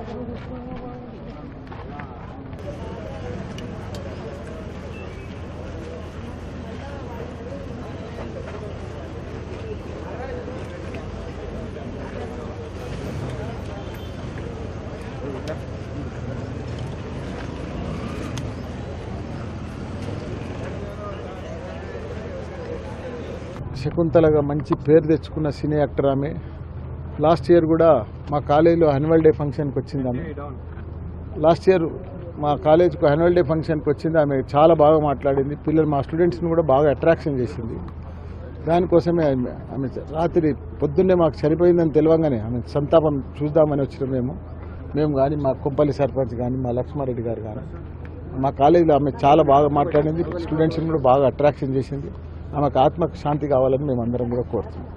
శకుంతలగా మంచి పేరు తెచ్చుకున్న సినీ యాక్టర్ ఆమె లాస్ట్ ఇయర్ కూడా మా కాలేజీలో యాన్యువల్ డే ఫంక్షన్కి వచ్చింది ఆమె లాస్ట్ ఇయర్ మా కాలేజ్కి యాన్యువల్ డే ఫంక్షన్కి వచ్చింది ఆమె చాలా బాగా మాట్లాడింది పిల్లలు మా స్టూడెంట్స్ని కూడా బాగా అట్రాక్షన్ చేసింది దానికోసమే ఆమె ఆమె రాత్రి పొద్దున్నే మాకు చనిపోయిందని తెలియగానే ఆమె సంతాపం చూద్దామని వచ్చిన మేము మేము కానీ మా కొంపల్లి సర్పంచ్ కానీ మా లక్ష్మారెడ్డి గారు కానీ మా కాలేజీలో ఆమె చాలా బాగా మాట్లాడింది స్టూడెంట్స్ని కూడా బాగా అట్రాక్షన్ చేసింది ఆమెకు ఆత్మకు శాంతి కావాలని మేము అందరం కూడా కోరుతున్నాం